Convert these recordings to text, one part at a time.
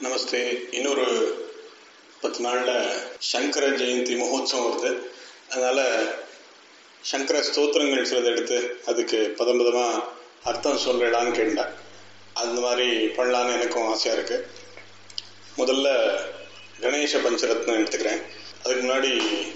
நமஸ்தே இன்னொரு பத்து நாளில் சங்கர ஜெயந்தி மகோத்சவம் வருது அதனால் சங்கர ஸ்தோத்திரங்கள் சிலது எடுத்து அதுக்கு பதம் பதமாக அர்த்தம் சொல்லிடான்னு கேட்டேன் அந்த மாதிரி பண்ணலான்னு எனக்கும் ஆசையாக இருக்குது முதல்ல கணேச பஞ்சரத்னம் எடுத்துக்கிறேன் அதுக்கு முன்னாடி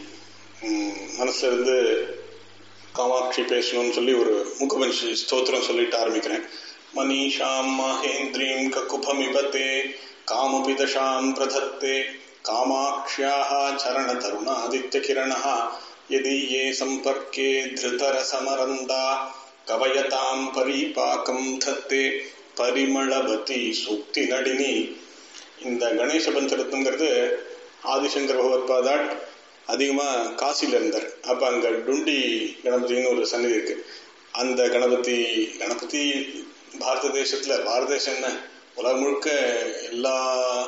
மனசுல இருந்து காமாட்சி பேசணும்னு சொல்லி ஒரு முகபஞ்சி ஸ்தோத்திரம் சொல்லிட்டு ஆரம்பிக்கிறேன் மனிஷாம் மகேந்திரீம் ககுபமிபத்தே காமபிதஷாம் பிரதத்தே காமாக்ஷ்யாः चरणतरुणादित्यकिरणः यदीये सम्पर्के धृतरसमरन्दा कवयताम् பரிபாக்கம் தத்தே பரிமளவதி சுக்தி நடினி இந்த கணேச பஞ்சரத்னங்கிறது ஆதிசங்கர் பகவத்பாதாட் அதிகமாக காசியில் இருந்தார் அப்போ அங்கே டுண்டி கணபதினு ஒரு சன்னதி இருக்கு அந்த கணபதி கணபதி பாரத தேசத்தில் பாரத தேசம் என்ன உலகம் முழுக்க எல்லா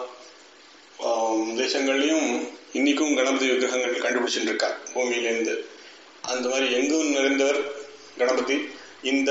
தேசங்கள்லையும் இன்னைக்கும் கணபதி விக்கிரகங்கள் கண்டுபிடிச்சிட்டு இருக்கா பூமியிலேருந்து அந்த மாதிரி எங்கும் நிறைந்தவர் கணபதி இந்த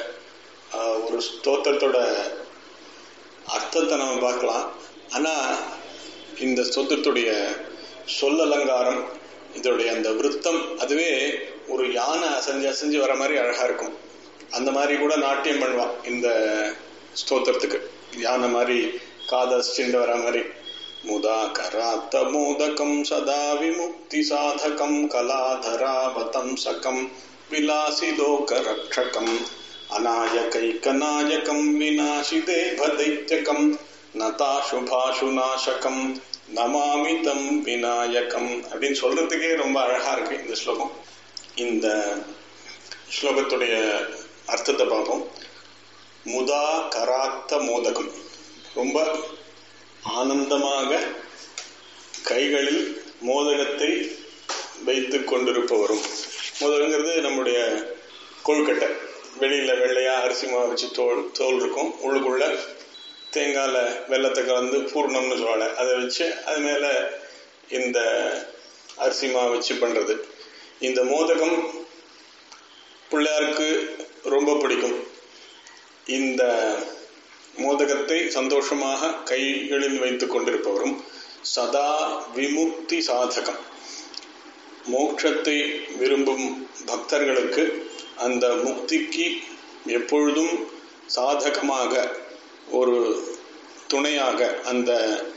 ஒரு ஸ்தோத்திரத்தோட அர்த்தத்தை நம்ம பார்க்கலாம் ஆனால் இந்த ஸ்தோத்திரத்துடைய சொல் அலங்காரம் இதோடைய அந்த விருத்தம் அதுவே ஒரு யானை அசைஞ்சு அசைஞ்சு வர மாதிரி அழகா இருக்கும் அந்த மாதிரி கூட நாட்டியம் பண்ணுவான் இந்த ஸ்தோத்திரத்துக்கு யானை மாதிரி காதஸ்டின்னு வர மாதிரி முதா கராத்த மோதகம் சதா விமுக்தி சாதகம் கலாதராவதம் சகம் விலாசி லோக ரக்ஷகம் அநாயகைக்கநாயகம் விநாசி தேவதைத்தியகம் நதா சுபாஷு நாசகம் நமாமிதம் விநாயகம் அப்படின்னு சொல்றதுக்கே ரொம்ப அழகா இருக்கு இந்த ஸ்லோகம் இந்த ஸ்லோகத்துடைய அர்த்தத்தை பார்ப்போம் முதா கராத்த மோதகம் ரொம்ப ஆனந்தமாக கைகளில் மோதகத்தை வைத்து கொண்டிருப்பவரும் மோதகங்கிறது நம்முடைய கொழுக்கட்டை வெளியில வெள்ளையா அரிசி மாவு வச்சு தோல் தோல் இருக்கும் உள்ளுக்குள்ள தேங்காயில் வெள்ளத்தை கலந்து பூர்ணம்னு சொல்லுவாங்க அதை வச்சு அது மேலே இந்த அரிசி மாவு வச்சு பண்ணுறது இந்த மோதகம் பிள்ளையாருக்கு ரொம்ப பிடிக்கும் இந்த மோதகத்தை சந்தோஷமாக கைகளில் வைத்துக் கொண்டிருப்பவரும் சதா விமுக்தி சாதகம் மோட்சத்தை விரும்பும் பக்தர்களுக்கு அந்த முக்திக்கு எப்பொழுதும் சாதகமாக ஒரு துணையாக அந்த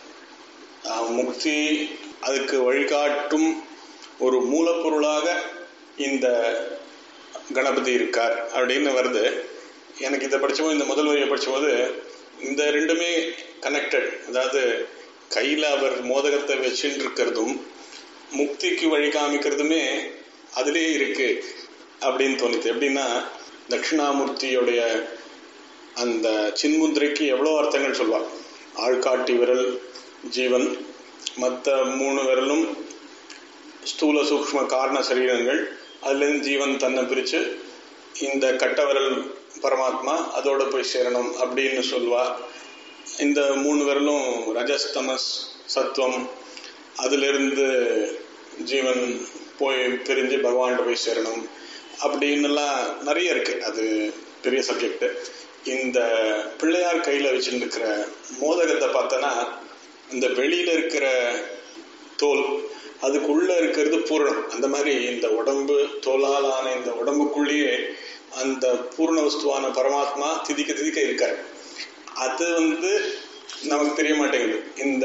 முக்தி அதுக்கு வழிகாட்டும் ஒரு மூலப்பொருளாக இந்த கணபதி இருக்கார் அப்படின்னு வருது எனக்கு இதை படித்தபோது இந்த முதல் வரியை படித்தபோது இந்த ரெண்டுமே கனெக்டட் அதாவது கையில் அவர் மோதகத்தை வச்சுட்டு இருக்கிறதும் முக்திக்கு வழி காமிக்கிறதுமே அதுலேயே இருக்கு அப்படின்னு தோணுது எப்படின்னா தட்சிணாமூர்த்தியோடைய அந்த சின்முத்திரைக்கு எவ்வளோ அர்த்தங்கள் சொல்வார் ஆள்காட்டி விரல் ஜீவன் மற்ற மூணு விரலும் ஸ்தூல சூக்ம காரண சரீரங்கள் அதுலேருந்து ஜீவன் தன்னை பிரித்து இந்த கட்ட விரல் பரமாத்மா அதோட போய் சேரணும் அப்படின்னு சொல்வா இந்த மூணு விரலும் ரஜஸ்தமஸ் சத்துவம் அதிலிருந்து ஜீவன் போய் பிரிஞ்சு பகவான்கிட்ட போய் சேரணும் அப்படின்னுலாம் நிறைய இருக்கு அது பெரிய சப்ஜெக்ட் இந்த பிள்ளையார் கையில் வச்சுருக்கிற மோதகத்தை பார்த்தோன்னா இந்த வெளியில் இருக்கிற தோல் அதுக்குள்ள இருக்கிறது பூரணம் அந்த மாதிரி இந்த உடம்பு தோலால் ஆன இந்த உடம்புக்குள்ளேயே அந்த பூர்ண வஸ்துவான பரமாத்மா திதிக்க திதிக்க இருக்காரு அது வந்து நமக்கு தெரிய மாட்டேங்குது இந்த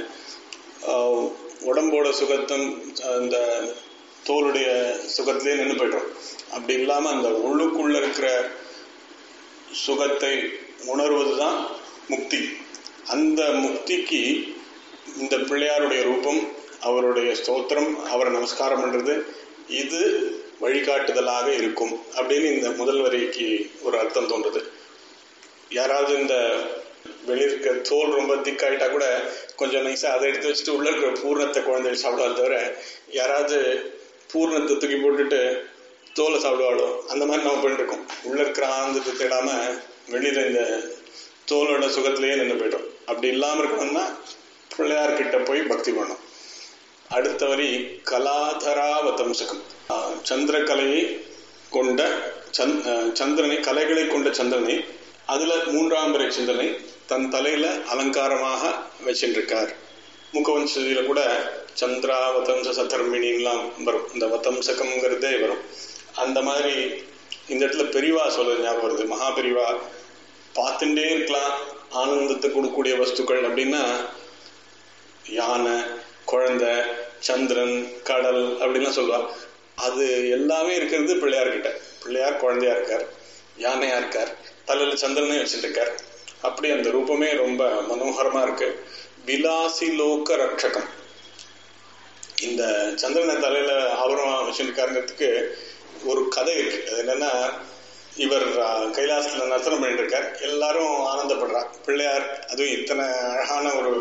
உடம்போட சுகத்தம் அந்த தோலுடைய சுகத்திலே நின்று போய்ட்டோம் அப்படி இல்லாமல் அந்த உள்ளுக்குள்ள இருக்கிற சுகத்தை உணர்வது தான் முக்தி அந்த முக்திக்கு இந்த பிள்ளையாருடைய ரூபம் அவருடைய ஸ்தோத்திரம் அவரை நமஸ்காரம் பண்றது இது வழிகாட்டுதலாக இருக்கும் அப்படின்னு இந்த முதல் வரிக்கு ஒரு அர்த்தம் தோன்றுது யாராவது இந்த வெளியிருக்க தோல் ரொம்ப திக்காயிட்டா கூட கொஞ்சம் நைஸா அதை எடுத்து வச்சுட்டு உள்ள இருக்கிற பூர்ணத்தை குழந்தைகள் சாப்பிடுவாள் தவிர யாராவது பூர்ணத்தை தூக்கி போட்டுட்டு தோலை சாப்பிடுவாளோ அந்த மாதிரி நம்ம பண்ணிட்டு இருக்கோம் உள்ள இருக்கிற ஆனந்தத்தை தேடாம வெளியில இந்த தோலோட சுகத்திலேயே நின்று போயிட்டோம் அப்படி இல்லாம இருக்கணும்னா பிள்ளையார்கிட்ட போய் பக்தி பண்ணும் அடுத்த வரி கலாதராவதம்சகம் சந்திரகலையை கொண்ட சந்திரனை கலைகளை கொண்ட சந்திரனை அதுல மூன்றாம் பிறை சந்திரனை தன் தலையில அலங்காரமாக வச்சுருக்கார் முகவம்சதியில கூட சந்திரா வதம்ச சதர்மினின்லாம் வரும் இந்த வதம்சகம்ங்கிறதே வரும் அந்த மாதிரி இந்த இடத்துல பெரிவா சொல்ல ஞாபகம் வருது மகாபெரிவா பார்த்துட்டே இருக்கலாம் ஆனந்தத்தை கொடுக்கக்கூடிய வஸ்துக்கள் அப்படின்னா யானை குழந்தை சந்திரன் கடல் அப்படின்லாம் சொல்லுவா அது எல்லாமே இருக்கிறது பிள்ளையார்கிட்ட பிள்ளையார் குழந்தையா இருக்கார் யானையா இருக்கார் தலையில சந்திரனே வச்சுட்டு இருக்கார் அப்படி அந்த ரூபமே ரொம்ப மனோகரமா இருக்கு விலாசி லோக ரட்சகம் இந்த சந்திரனை தலையில ஆபரணம் வச்சுருக்காருங்கிறதுக்கு ஒரு கதை இருக்கு அது என்னன்னா இவர் கைலாசத்துல நர்த்தனம் பண்ணிட்டு இருக்கார் எல்லாரும் ஆனந்தப்படுறா பிள்ளையார் அதுவும் இத்தனை அழகான ஒரு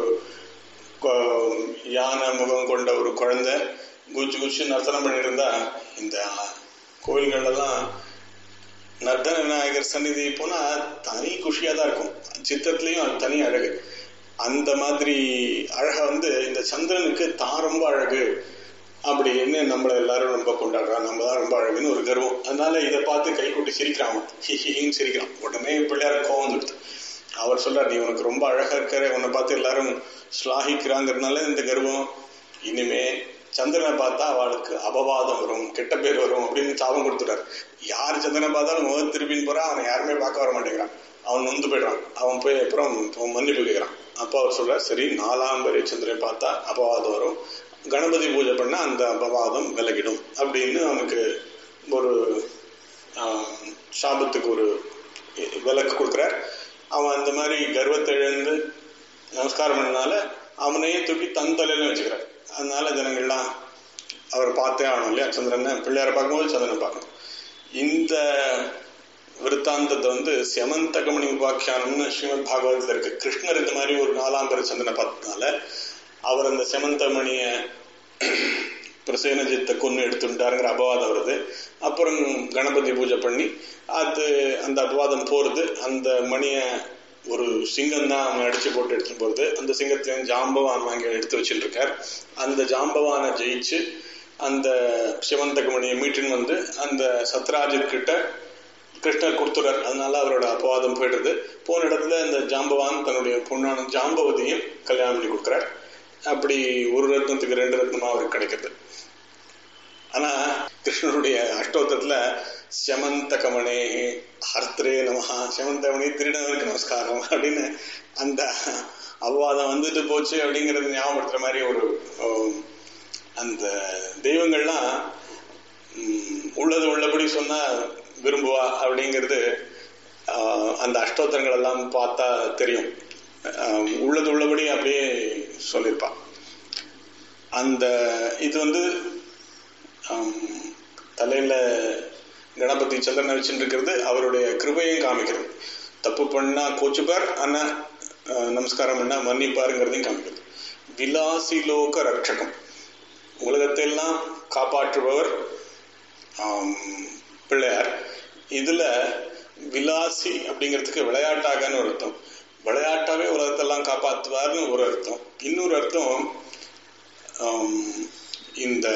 யானை முகம் கொண்ட ஒரு குழந்தை குச்சி குச்சி நர்த்தனம் பண்ணிட்டு இருந்தா இந்த கோயில்கள்லாம் நர்த்தன விநாயகர் சந்நிதி போனா தனி குஷியா தான் இருக்கும் சித்திரத்திலையும் அது தனி அழகு அந்த மாதிரி அழக வந்து இந்த சந்திரனுக்கு தான் ரொம்ப அழகு அப்படின்னு நம்மள எல்லாரும் ரொம்ப கொண்டாடுறான் நம்ம தான் ரொம்ப அழகுன்னு ஒரு கர்வம் அதனால இதை பார்த்து கை கொட்டி சிரிக்கிறான் ஹிஹின்னு சிரிக்கிறான் உடனே பிள்ளையார் கோவம் வந்துடுது அவர் சொல்றார் நீ உனக்கு ரொம்ப அழகா இருக்கிற உன்னை பார்த்து எல்லாரும் ஸ்லாகிக்கிறாங்கிறதுனால இந்த கர்வம் இனிமே சந்திரனை பார்த்தா அவளுக்கு அபவாதம் வரும் கெட்ட பேர் வரும் அப்படின்னு சாபம் கொடுத்துட்டார் யார் சந்திரனை பார்த்தாலும் முகம் திருப்பின்னு போறான் அவனை யாருமே பார்க்க வர மாட்டேங்கிறான் அவன் நொந்து போயிடுறான் அவன் போய் அப்புறம் மன்னிப்பு கேட்கிறான் அப்போ அவர் சொல்றார் சரி நாலாம் பெரிய சந்திரனை பார்த்தா அபவாதம் வரும் கணபதி பூஜை பண்ணா அந்த அபவாதம் விலகிடும் அப்படின்னு அவனுக்கு ஒரு சாபத்துக்கு ஒரு விலக்கு கொடுக்குறார் அவன் அந்த மாதிரி கர்வத்தை இழந்து நமஸ்காரம் பண்ணனால அவனையே தூக்கி தன் தலையில வச்சுக்கிறார் அதனால ஜனங்கள்லாம் அவர் பார்த்தே ஆகணும் இல்லையா சந்திரனை பிள்ளையார பார்க்கும்போது சந்திரனை பார்க்கணும் இந்த விருத்தாந்தத்தை வந்து செமந்தகமணி உபாக்கியானம்னு ஸ்ரீமத் பாகவதத்தில் இருக்கு கிருஷ்ணர் இந்த மாதிரி ஒரு நாலாம்பர சந்திரனை பார்த்ததுனால அவர் அந்த செமந்தமணிய பிரசேனஜித்தை கொண்டு எடுத்துட்டாருங்கிற அபவாதம் வருது அப்புறம் கணபதி பூஜை பண்ணி அது அந்த அபவாதம் போறது அந்த மணியை ஒரு சிங்கம் தான் அவன் அடிச்சு போட்டு எடுத்துட்டு போறது அந்த சிங்கத்தையும் ஜாம்பவான் வாங்கி எடுத்து வச்சுட்டு இருக்கார் அந்த ஜாம்பவானை ஜெயிச்சு அந்த சிவந்தகமணியை மீட்டுன்னு வந்து அந்த சத்ராஜித் கிட்ட கிருஷ்ணர் கொடுத்துறார் அதனால அவரோட அபவாதம் போயிடுறது போன இடத்துல இந்த ஜாம்பவான் தன்னுடைய பொண்ணான ஜாம்பவதியும் கல்யாணம் பண்ணி கொடுக்குறார் அப்படி ஒரு ரத்னத்துக்கு ரெண்டு ரத்னமா அவருக்கு கிடைக்கிறது ஆனா கிருஷ்ணனுடைய அஷ்டோத்தத்துல செமந்தகமணே ஹர்த்ரே நமஹா செமந்தகமணி திருடனுக்கு நமஸ்காரம் அப்படின்னு அந்த அபவாதம் வந்துட்டு போச்சு அப்படிங்கறது ஞாபகப்படுத்துற மாதிரி ஒரு அந்த தெய்வங்கள்லாம் உள்ளது உள்ளபடி சொன்னா விரும்புவா அப்படிங்கிறது அந்த அஷ்டோத்திரங்கள் எல்லாம் பார்த்தா தெரியும் உள்ளது உள்ளபடி அப்படியே சொல்லியிருப்பா அந்த இது வந்து தலையில கணபதி சந்திரனை வச்சுட்டு இருக்கிறது அவருடைய கிருபையும் காமிக்கிறது தப்பு பண்ணா கோச்சுப்பார் ஆனா நமஸ்காரம் பண்ணா மன்னிப்பாருங்கிறதையும் காமிக்கிறது விலாசி லோக ரட்சகம் உலகத்தையெல்லாம் காப்பாற்றுபவர் பிள்ளையார் இதுல விலாசி அப்படிங்கிறதுக்கு விளையாட்டாகன்னு ஒரு அர்த்தம் விளையாட்டாவே உலகத்தெல்லாம் காப்பாற்றுவார்னு ஒரு அர்த்தம் இன்னொரு அர்த்தம் இந்த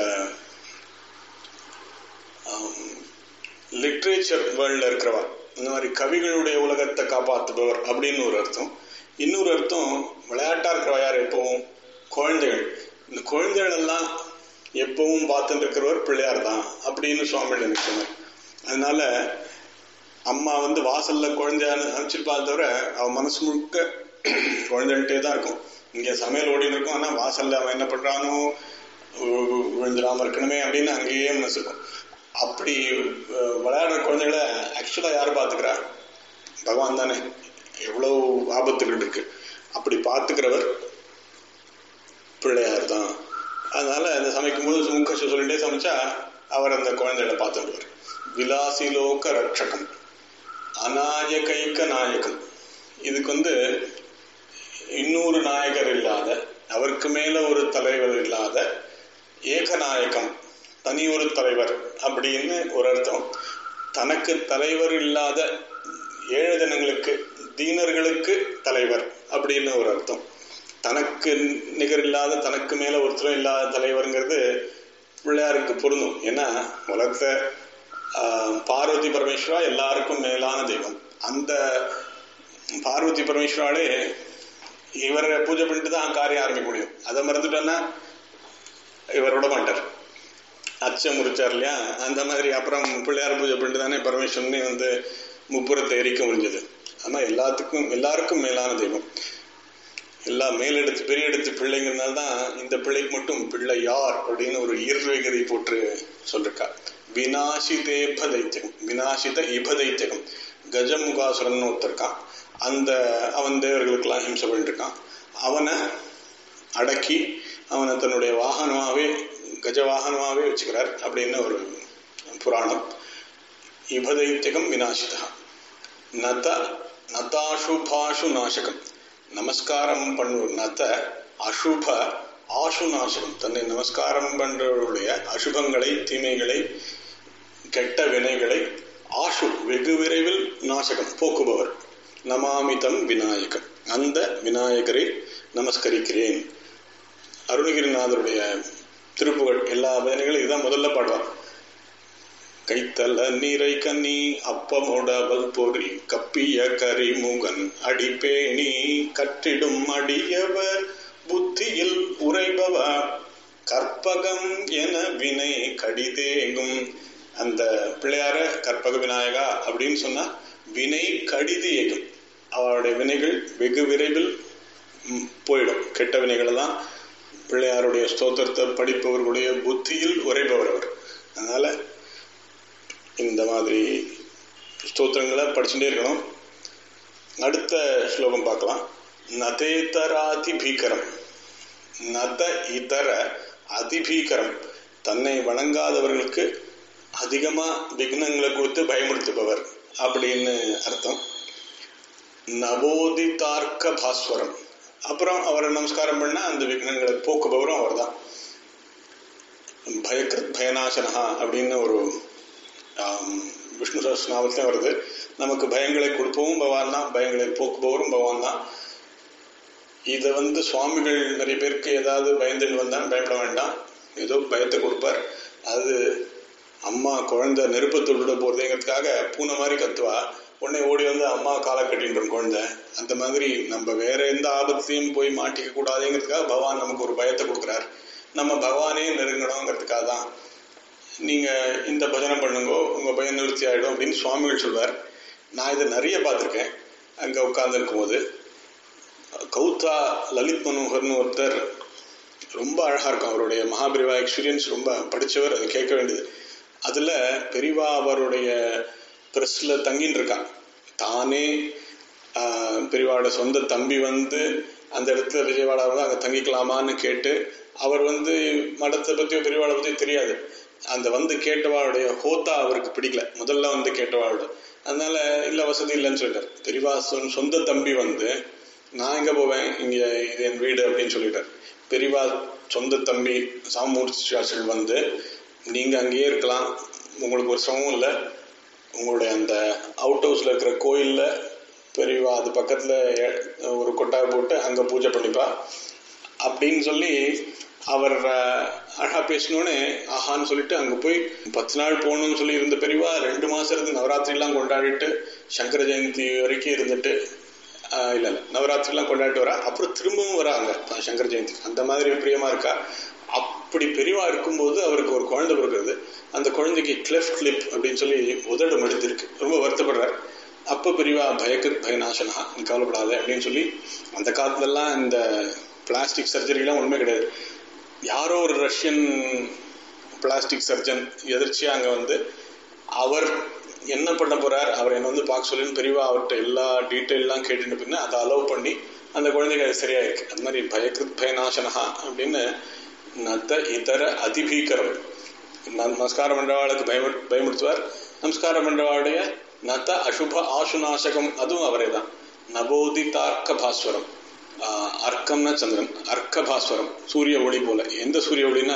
லிட்ரேச்சர் வேர்ல்ட்ல இருக்கிறவா இந்த மாதிரி கவிகளுடைய உலகத்தை காப்பாற்றுபவர் அப்படின்னு ஒரு அர்த்தம் இன்னொரு அர்த்தம் விளையாட்டா இருக்கிறவா யார் எப்பவும் குழந்தைகள் இந்த குழந்தைகள் எல்லாம் எப்பவும் பார்த்துட்டு இருக்கிறவர் பிள்ளையார் தான் அப்படின்னு சுவாமிகள் எனக்கு சொன்னார் அதனால அம்மா வந்து வாசல்ல குழந்தையான்னு அனுப்பிச்சிருப்பா தவிர அவன் மனசு முழுக்க குழந்தைகிட்டே தான் இருக்கும் இங்க சமையல் ஓடின்னு இருக்கும் ஆனா வாசல்ல அவன் என்ன பண்றானோ விழுந்துடாம இருக்கணுமே அப்படின்னு அங்கேயே மனசு இருக்கும் அப்படி விளையாடுற குழந்தைகளை ஆக்சுவலா யார் பாத்துக்கிறா பகவான் தானே எவ்வளவு ஆபத்துகள் இருக்கு அப்படி பாத்துக்கிறவர் பிள்ளையார் தான் அதனால அந்த சமைக்கும் போது முக்க சொல்லிட்டே சமைச்சா அவர் அந்த குழந்தைகளை பார்த்துடுவார் விலாசிலோக ரட்சகம் அநாயகைக்க நாயகம் இதுக்கு வந்து இன்னொரு நாயகர் இல்லாத அவருக்கு மேல ஒரு தலைவர் இல்லாத ஏகநாயகம் தனி ஒரு தலைவர் அப்படின்னு ஒரு அர்த்தம் தனக்கு தலைவர் இல்லாத ஏழு தினங்களுக்கு தீனர்களுக்கு தலைவர் அப்படின்னு ஒரு அர்த்தம் தனக்கு நிகர் இல்லாத தனக்கு மேல ஒருத்தரும் இல்லாத தலைவருங்கிறது பிள்ளையாருக்கு பொருந்தும் ஏன்னா உலகத்தை பார்வதி பரமேஸ்வரா எல்லாருக்கும் மேலான தெய்வம் அந்த பார்வதி பரமேஸ்வராலே இவரை பூஜை பண்ணிட்டு தான் காரியம் ஆரம்பிக்க முடியும் அதை மறந்துட்டோன்னா இவர் விட மாட்டார் அச்சம் முறிச்சார் இல்லையா அந்த மாதிரி அப்புறம் பிள்ளையார் பூஜை பண்ணிட்டு தானே பரமேஸ்வரனே வந்து முப்புறத்தை எரிக்க முடிஞ்சது ஆனா எல்லாத்துக்கும் எல்லாருக்கும் மேலான தெய்வம் எல்லா மேலெடுத்து பெரிய எடுத்து பிள்ளைங்கிறதுனால தான் இந்த பிள்ளைக்கு மட்டும் பிள்ளை யார் அப்படின்னு ஒரு ஈர்வேகதை போட்டு சொல்லிருக்கா வினாசிதே தைத்தியகம் வினாசித இபதைத்தியகம் கஜமுகாசுரன் ஒருத்தருக்கான் அந்த அவன் தேவர்களுக்கெல்லாம் ஹிம்சை பண்ணிட்டு இருக்கான் அவனை அடக்கி அவனை தன்னுடைய வாகனமாகவே கஜ வாகனமாகவே வச்சுக்கிறார் அப்படின்னு ஒரு புராணம் இபதைத்தியகம் வினாசிதா நத நதாசுபாஷு நாசகம் நமஸ்காரம் பண்ணுவோம் நத அசுப ஆசு நாசகம் தன்னை நமஸ்காரம் பண்றவருடைய அசுபங்களை தீமைகளை கெட்ட வினைகளை ஆசு வெகு விரைவில் நாசகம் போக்குபவர் நமாமிதம் விநாயகம் அந்த விநாயகரை நமஸ்கரிக்கிறேன் அருணகிரிநாதருடைய திருப்புகழ் எல்லா பஜனைகளும் இதுதான் முதல்ல பாடுவார் கைத்தல நீரை கன்னி அப்பமுடவல் பொறி கப்பிய கரிமுகன் அடிப்பேணி கற்றிடும் அடியவர் புத்தியில் உரைபவ கற்பகம் என வினை கடிதேங்கும் அந்த பிள்ளையார கற்பக விநாயகா அப்படின்னு சொன்னா வினை கடிதேகும் அவருடைய வினைகள் வெகு விரைவில் போயிடும் கெட்ட வினைகள் தான் பிள்ளையாருடைய ஸ்தோத்திரத்தை படிப்பவர்களுடைய புத்தியில் உரைபவர் அவர் அதனால இந்த மாதிரி ஸ்தோத்திரங்களை படிச்சுட்டே இருக்கணும் அடுத்த ஸ்லோகம் பார்க்கலாம் நதேதராதி பீகரம் நத இதர அதிபீகரம் தன்னை வணங்காதவர்களுக்கு அதிகமா விக்னங்களை கொடுத்து பயமுறுத்துபவர் அப்படின்னு அர்த்தம் நவோதிதார்க்க பாஸ்வரம் அப்புறம் அவரை நமஸ்காரம் பண்ண அந்த விக்னங்களை போக்குபவரும் அவர் தான் பயக்கிருத் பயநாசனஹா அப்படின்னு ஒரு விஷ்ணு சஹஸ்ரநாமத்திலே வருது நமக்கு பயங்களை கொடுப்பவும் பகவான் தான் பயங்களை போக்குபவரும் பகவான் தான் இதை வந்து சுவாமிகள் நிறைய பேருக்கு ஏதாவது பயந்துட்டு வந்தான் பயப்பட வேண்டாம் ஏதோ பயத்தை கொடுப்பார் அது அம்மா குழந்தை நெருப்பத்தை விட போறதுங்கிறதுக்காக பூனை மாதிரி கத்துவா உடனே ஓடி வந்து அம்மா காலை கட்டின்றோம் குழந்தை அந்த மாதிரி நம்ம வேற எந்த ஆபத்தையும் போய் மாட்டிக்க கூடாதுங்கிறதுக்காக பகவான் நமக்கு ஒரு பயத்தை கொடுக்குறார் நம்ம பகவானே நெருங்கணுங்கிறதுக்காக தான் நீங்க இந்த பஜனை பண்ணுங்கோ உங்க பயம் நிவர்த்தி ஆயிடும் அப்படின்னு சுவாமிகள் சொல்வார் நான் இதை நிறைய பார்த்துருக்கேன் அங்க உட்கார்ந்து இருக்கும்போது கௌதா லலித் மனோகர்னு ஒருத்தர் ரொம்ப அழகா இருக்கும் அவருடைய மகாபிரிவா எக்ஸ்பீரியன்ஸ் ரொம்ப படிச்சவர் அதை கேட்க வேண்டியது அதுல பெரிவா அவருடைய பிரஸ்ல தங்கின்னு இருக்கான் தானே பெரியவாவோட சொந்த தம்பி வந்து அந்த இடத்துல விஜயவாடா வந்து அங்கே தங்கிக்கலாமான்னு கேட்டு அவர் வந்து மடத்தை பற்றியோ பெரியவாளை பற்றியோ தெரியாது அந்த வந்து கேட்டவாளுடைய ஹோத்தா அவருக்கு பிடிக்கல முதல்ல வந்து கேட்டவாளோட அதனால இல்லை வசதி இல்லைன்னு சொல்லிட்டார் பெரியவா சொந்த தம்பி வந்து நான் எங்கே போவேன் இங்கே இது என் வீடு அப்படின்னு சொல்லிட்டார் பெரியவா சொந்த தம்பி சாமூர்த்தி வந்து நீங்கள் அங்கேயே இருக்கலாம் உங்களுக்கு ஒரு சிரமம் இல்லை உங்களுடைய அந்த அவுட் ஹவுஸில் இருக்கிற கோயிலில் பெரியவா அது பக்கத்தில் ஒரு கொட்டாய் போட்டு அங்கே பூஜை பண்ணிப்பா அப்படின்னு சொல்லி அவர் அழகா பேசினோடனே ஆஹான்னு சொல்லிட்டு அங்கே போய் பத்து நாள் போகணும்னு சொல்லி இருந்த பெரியவா ரெண்டு மாசம் இருந்து நவராத்திரிலாம் கொண்டாடிட்டு சங்கர ஜெயந்தி வரைக்கும் இருந்துட்டு இல்லை இல்லை நவராத்திரிலாம் கொண்டாடிட்டு வரா அப்புறம் திரும்பவும் வராங்க சங்கர ஜெயந்தி அந்த மாதிரி பிரியமா இருக்கா அப்படி பெரியவா இருக்கும்போது அவருக்கு ஒரு குழந்தை பிறகுறது அந்த குழந்தைக்கு கிளெஃப்ட் லிப் அப்படின்னு சொல்லி உதடு மடிந்திருக்கு ரொம்ப வருத்தப்படுறார் அப்போ பெரியவா பயக்கு பயநாசனா நீ கவலைப்படாத அப்படின்னு சொல்லி அந்த காலத்துலலாம் இந்த பிளாஸ்டிக் சர்ஜரிலாம் ஒன்றுமே கிடையாது யாரோ ஒரு ரஷ்யன் பிளாஸ்டிக் சர்ஜன் எதிர்ச்சியாக அங்கே வந்து அவர் என்ன பண்ண போறார் அவர் என்ன வந்து பார்க்க சொல்லின்னு பெரியவா அவர்கிட்ட எல்லா டீட்டெயிலாம் கேட்டுட்டு பின்ன அதை அலோவ் பண்ணி அந்த குழந்தைக்கு அது சரியா இருக்கு அது மாதிரி பயக்கிருத் பயநாசனஹா அப்படின்னு நத்த இதர அதிபீகரம் நமஸ்காரம் பண்றவாளுக்கு பயம் பயமுறுத்துவார் நமஸ்காரம் பண்றவாளுடைய நத்த அசுப ஆசுநாசகம் அதுவும் அவரே தான் நவோதிதார்க்க பாஸ்வரம் அர்க்கம்னா சந்திரன் அர்க்க பாஸ்வரம் சூரிய ஒளி போல எந்த சூரிய ஒளினா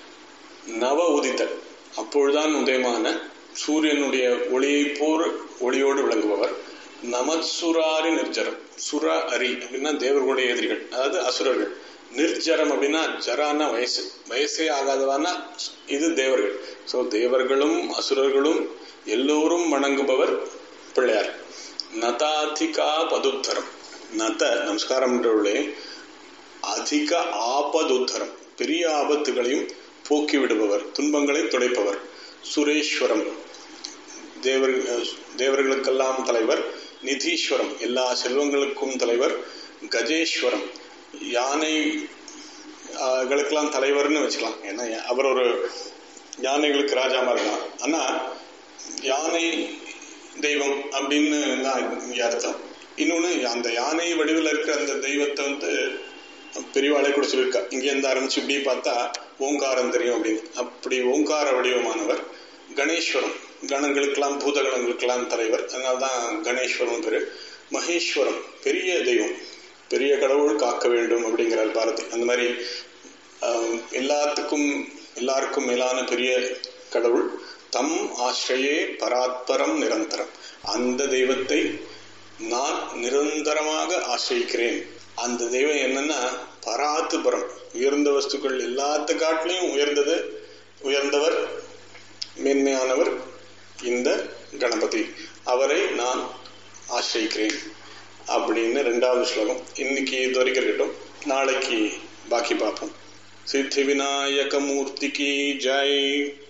நவ உதித்த அப்பொழுதுதான் உதயமான சூரியனுடைய ஒளியை போர் ஒளியோடு விளங்குபவர் நமத்சுராரி நிர்ஜரம் சுர அரி அப்படின்னா தேவர்களுடைய எதிரிகள் அதாவது அசுரர்கள் நிர்ஜரம் அப்படின்னா ஜரான வயசு வயசே ஆகாதவானா இது தேவர்கள் ஸோ தேவர்களும் அசுரர்களும் எல்லோரும் வணங்குபவர் பிள்ளையார் நதாதிகா பதுத்தரம் நத நமஸ்காரம் என்றவர்களே அதிக ஆபதுத்தரம் பெரிய ஆபத்துகளையும் போக்கி விடுபவர் துன்பங்களை துடைப்பவர் சுரேஸ்வரம் தேவர் தேவர்களுக்கெல்லாம் தலைவர் நிதீஸ்வரம் எல்லா செல்வங்களுக்கும் தலைவர் கஜேஸ்வரம் யானை களுக்கெல்லாம் தலைவர்னு வச்சுக்கலாம் ஏன்னா அவர் ஒரு யானைகளுக்கு ராஜாமா இருக்கலாம் ஆனா யானை தெய்வம் அப்படின்னு தான் இங்க அர்த்தம் இன்னொன்னு அந்த யானை வடிவில் இருக்கிற அந்த தெய்வத்தை வந்து பெரியவாளை கூட சொல்லியிருக்கா இங்க இருந்து ஆரம்பிச்சு இப்படி பார்த்தா ஓங்காரம் தெரியும் அப்படின்னு அப்படி ஓங்கார வடிவமானவர் கணேஸ்வரம் கணங்களுக்கெல்லாம் பூதகணங்களுக்கெல்லாம் தலைவர் அதனால்தான் கணேஸ்வரம் பேரு மகேஸ்வரம் பெரிய தெய்வம் பெரிய கடவுள் காக்க வேண்டும் அப்படிங்கிறார் பாரதி அந்த மாதிரி எல்லாத்துக்கும் எல்லாருக்கும் மேலான பெரிய கடவுள் தம் ஆசிரியே பராத்பரம் நிரந்தரம் அந்த தெய்வத்தை நான் நிரந்தரமாக ஆசிரிக்கிறேன் அந்த தெய்வம் என்னன்னா பராத்துபரம் உயர்ந்த வஸ்துக்கள் எல்லாத்த காட்டிலையும் உயர்ந்தது உயர்ந்தவர் மேன்மையானவர் இந்த கணபதி அவரை நான் ஆசிரிக்கிறேன் அப்படின்னு ரெண்டாவது ஸ்லோகம் இன்னைக்கு இது வரைக்கும் இருக்கட்டும் நாளைக்கு பாக்கி பார்ப்போம் சித்தி விநாயக மூர்த்திக்கு ஜெய்